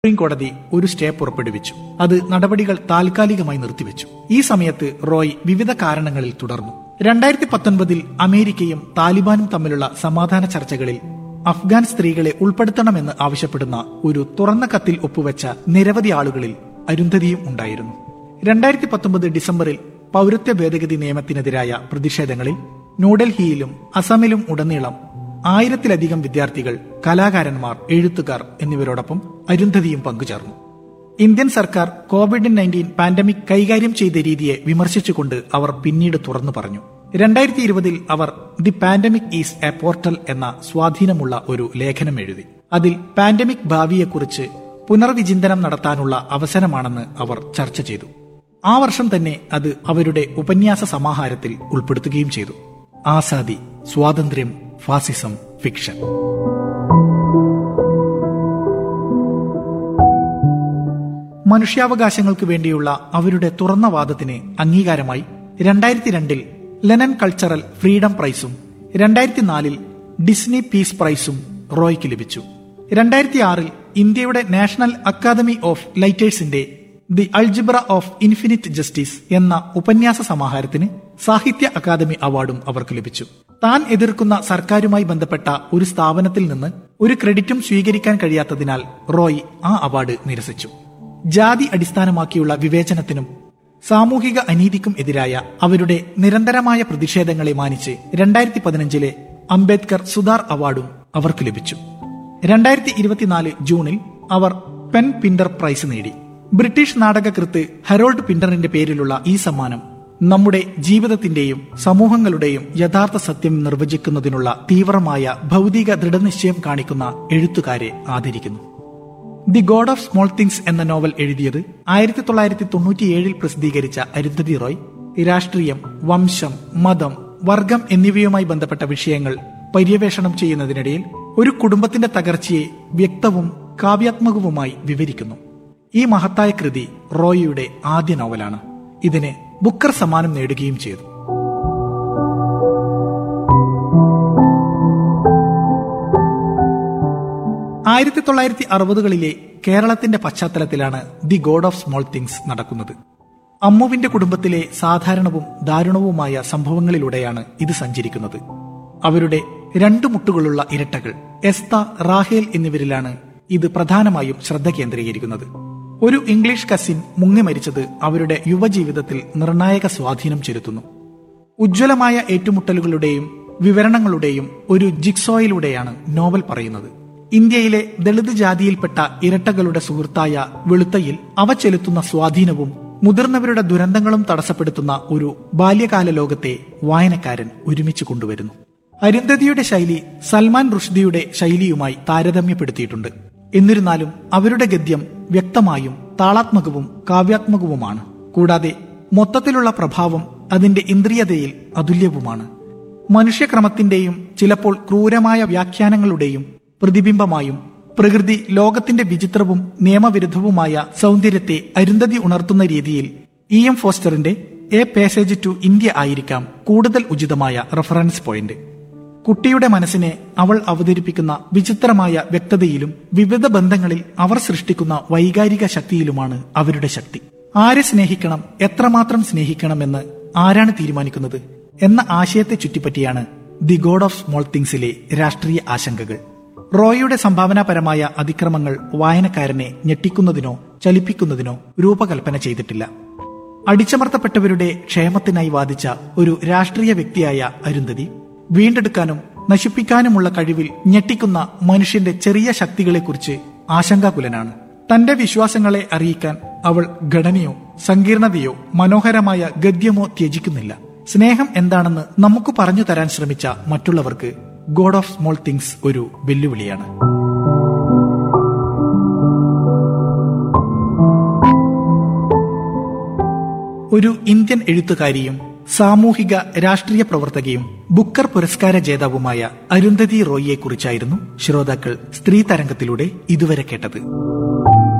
supreme കോടതി ഒരു stay പുറപ്പെടുവിച്ചു അത് നടപടികൾ താൽക്കാലികമായി നിർത്തിവെച്ചു ഈ സമയത്ത് റോയ് വിവിധ കാരണങ്ങളിൽ തുടർന്നു രണ്ടായിരത്തി പത്തൊൻപതിൽ അമേരിക്കയും താലിബാനും തമ്മിലുള്ള സമാധാന ചർച്ചകളിൽ അഫ്ഗാൻ സ്ത്രീകളെ ഉൾപ്പെടുത്തണമെന്ന് ആവശ്യപ്പെടുന്ന ഒരു തുറന്ന കത്തിൽ ഒപ്പുവെച്ച നിരവധി ആളുകളിൽ അരുന്ധതിയും ഉണ്ടായിരുന്നു രണ്ടായിരത്തി പത്തൊമ്പത് ഡിസംബറിൽ പൗരത്വ ഭേദഗതി നിയമത്തിനെതിരായ പ്രതിഷേധങ്ങളിൽ ന്യൂഡൽഹിയിലും അസമിലും ഉടനീളം ആയിരത്തിലധികം വിദ്യാർത്ഥികൾ കലാകാരന്മാർ എഴുത്തുകാർ എന്നിവരോടൊപ്പം അരുന്ധതിയും പങ്കുചേർന്നു ഇന്ത്യൻ സർക്കാർ കോവിഡ് നയൻറ്റീൻ പാൻഡമിക് കൈകാര്യം ചെയ്ത രീതിയെ വിമർശിച്ചുകൊണ്ട് അവർ പിന്നീട് തുറന്നു പറഞ്ഞു രണ്ടായിരത്തി ഇരുപതിൽ അവർ the pandemic is a portal എന്ന സ്വാധീനമുള്ള ഒരു ലേഖനം എഴുതി അതിൽ പാൻഡമിക് ഭാവിയെക്കുറിച്ച് പുനർവിചിന്തനം നടത്താനുള്ള അവസരമാണെന്ന് അവർ ചർച്ച ചെയ്തു ആ വർഷം തന്നെ അത് അവരുടെ ഉപന്യാസ സമാഹാരത്തിൽ ഉൾപ്പെടുത്തുകയും ചെയ്തു ആസാദി സ്വാതന്ത്ര്യം ഫാസിസം ഫിക്ഷൻ മനുഷ്യാവകാശങ്ങൾക്ക് വേണ്ടിയുള്ള അവരുടെ തുറന്ന വാദത്തിന് അംഗീകാരമായി രണ്ടായിരത്തി രണ്ടിൽ ലെനൻ കൾച്ചറൽ ഫ്രീഡം പ്രൈസും രണ്ടായിരത്തി നാലിൽ ഡിസ്നി പീസ് പ്രൈസും റോയ്ക്ക് ലഭിച്ചു രണ്ടായിരത്തി ആറിൽ ഇന്ത്യയുടെ നാഷണൽ അക്കാദമി ഓഫ് ലൈറ്റേഴ്സിന്റെ The Algebra of Infinite Justice എന്ന ഉപന്യാസ സമാഹാരത്തിന് സാഹിത്യ അക്കാദമി അവാർഡും അവർക്ക് ലഭിച്ചു താൻ എതിർക്കുന്ന സർക്കാരുമായി ബന്ധപ്പെട്ട ഒരു സ്ഥാപനത്തിൽ നിന്ന് ഒരു ക്രെഡിറ്റും സ്വീകരിക്കാൻ കഴിയാത്തതിനാൽ റോയ് ആ അവാർഡ് നിരസിച്ചു ജാതി അടിസ്ഥാനമാക്കിയുള്ള വിവേചനത്തിനും സാമൂഹിക അനീതിക്കും എതിരായ അവരുടെ നിരന്തരമായ പ്രതിഷേധങ്ങളെ മാനിച്ച് രണ്ടായിരത്തി പതിനഞ്ചിലെ അംബേദ്കർ സുധാർ അവാർഡും അവർക്ക് ലഭിച്ചു രണ്ടായിരത്തി ഇരുപത്തിനാല് ജൂണിൽ അവർ പെൻ പിന്റർ പ്രൈസ് നേടി ബ്രിട്ടീഷ് നാടകകൃത്ത് ഹരോൾഡ് പിന്ററിന്റെ പേരിലുള്ള ഈ സമ്മാനം നമ്മുടെ ജീവിതത്തിന്റെയും സമൂഹങ്ങളുടെയും യഥാർത്ഥ സത്യം നിർവചിക്കുന്നതിനുള്ള തീവ്രമായ ഭൗതിക ദൃഢനിശ്ചയം കാണിക്കുന്ന എഴുത്തുകാരെ ആദരിക്കുന്നു The God of Small Things എന്ന നോവൽ എഴുതിയത് ആയിരത്തി തൊള്ളായിരത്തി തൊണ്ണൂറ്റിയേഴിൽ പ്രസിദ്ധീകരിച്ച അരുന്ധതി റോയ് രാഷ്ട്രീയം വംശം മതം വർഗം എന്നിവയുമായി ബന്ധപ്പെട്ട വിഷയങ്ങൾ പര്യവേഷണം ചെയ്യുന്നതിനിടയിൽ ഒരു കുടുംബത്തിന്റെ തകർച്ചയെ വ്യക്തവും കാവ്യാത്മകവുമായി വിവരിക്കുന്നു ഈ മഹത്തായ കൃതി റോയിയുടെ ആദ്യ നോവലാണ് ഇതിന് ബുക്കർ സമ്മാനം നേടുകയും ചെയ്തു ആയിരത്തി തൊള്ളായിരത്തി അറുപതുകളിലെ കേരളത്തിന്റെ പശ്ചാത്തലത്തിലാണ് The God of Small Things നടക്കുന്നത് അമ്മുവിന്റെ കുടുംബത്തിലെ സാധാരണവും ദാരുണവുമായ സംഭവങ്ങളിലൂടെയാണ് ഇത് സഞ്ചരിക്കുന്നത് അവരുടെ രണ്ടു മുട്ടുകളുള്ള ഇരട്ടകൾ എസ്ത റാഹേൽ എന്നിവരിലാണ് ഇത് പ്രധാനമായും ശ്രദ്ധ കേന്ദ്രീകരിക്കുന്നത് ഒരു ഇംഗ്ലീഷ് കസിൻ മുങ്ങി മരിച്ചത് അവരുടെ യുവജീവിതത്തിൽ നിർണായക സ്വാധീനം ചെലുത്തുന്നു ഉജ്ജ്വലമായ ഏറ്റുമുട്ടലുകളുടെയും വിവരണങ്ങളുടെയും ഒരു ജിക്സോയിലൂടെയാണ് നോവൽ പറയുന്നത് ഇന്ത്യയിലെ ദളിത് ജാതിയിൽപ്പെട്ട ഇരട്ടകളുടെ സുഹൃത്തായ വെളുത്തയിൽ അവ ചെലുത്തുന്ന സ്വാധീനവും മുതിർന്നവരുടെ ദുരന്തങ്ങളും തടസ്സപ്പെടുത്തുന്ന ഒരു ബാല്യകാല ലോകത്തെ വായനക്കാരൻ ഒരുമിച്ച് കൊണ്ടുവരുന്നു അരുന്ധതിയുടെ ശൈലി സൽമാൻ റുഷ്ദിയുടെ ശൈലിയുമായി താരതമ്യപ്പെടുത്തിയിട്ടുണ്ട് എന്നിരുന്നാലും അവരുടെ ഗദ്യം വ്യക്തമായും താളാത്മകവും കാവ്യാത്മകവുമാണ് കൂടാതെ മൊത്തത്തിലുള്ള പ്രഭാവം അതിന്റെ ഇന്ദ്രിയതയിൽ അതുല്യവുമാണ് മനുഷ്യക്രമത്തിന്റെയും ചിലപ്പോൾ ക്രൂരമായ വ്യാഖ്യാനങ്ങളുടെയും പ്രതിബിംബമായും പ്രകൃതി ലോകത്തിന്റെ വിചിത്രവും നിയമവിരുദ്ധവുമായ സൗന്ദര്യത്തെ അരുന്ധതി ഉണർത്തുന്ന രീതിയിൽ ഇ എം ഫോസ്റ്ററിന്റെ എ പാസേജ് ടു ഇന്ത്യ ആയിരിക്കാം കൂടുതൽ ഉചിതമായ റഫറൻസ് പോയിന്റ് കുട്ടിയുടെ മനസ്സിനെ അവൾ അവതരിപ്പിക്കുന്ന വിചിത്രമായ വ്യക്തതയിലും വിവിധ ബന്ധങ്ങളിൽ അവർ സൃഷ്ടിക്കുന്ന വൈകാരിക ശക്തിയിലുമാണ് അവരുടെ ശക്തി ആരെ സ്നേഹിക്കണം എത്രമാത്രം സ്നേഹിക്കണമെന്ന് ആരാണ് തീരുമാനിക്കുന്നത് എന്ന ആശയത്തെ ചുറ്റിപ്പറ്റിയാണ് ദി ഗോഡ് ഓഫ് സ്മോൾ തിങ്സിലെ രാഷ്ട്രീയ ആശങ്കകൾ റോയിയുടെ സംഭാവനാപരമായ അതിക്രമങ്ങൾ വായനക്കാരനെ ഞെട്ടിക്കുന്നതിനോ ചലിപ്പിക്കുന്നതിനോ രൂപകൽപ്പന ചെയ്തിട്ടില്ല അടിച്ചമർത്തപ്പെട്ടവരുടെ ക്ഷേമത്തിനായി വാദിച്ച ഒരു രാഷ്ട്രീയ വ്യക്തിയായ അരുന്ധതി വീണ്ടെടുക്കാനും നശിപ്പിക്കാനുമുള്ള കഴിവിൽ ഞെട്ടിക്കുന്ന മനുഷ്യന്റെ ചെറിയ ശക്തികളെക്കുറിച്ച് ആശങ്കാകുലനാണ് തന്റെ വിശ്വാസങ്ങളെ അറിയിക്കാൻ അവൾ ഘടനയോ സങ്കീർണതയോ മനോഹരമായ ഗദ്യമോ ത്യജിക്കുന്നില്ല സ്നേഹം എന്താണെന്ന് നമുക്ക് പറഞ്ഞു തരാൻ ശ്രമിച്ച മറ്റുള്ളവർക്ക് ഗോഡ് ഓഫ് സ്മോൾ തിങ്സ് ഒരു വെല്ലുവിളിയാണ് ഒരു ഇന്ത്യൻ എഴുത്തുകാരിയും സാമൂഹിക രാഷ്ട്രീയ പ്രവർത്തകയും ബുക്കർ പുരസ്കാര ജേതാവുമായ അരുന്ധതി റോയിയെ കുറിച്ചായിരുന്നു ശ്രോതാക്കൾ സ്ത്രീ തരംഗത്തിലൂടെ ഇതുവരെ കേട്ടത്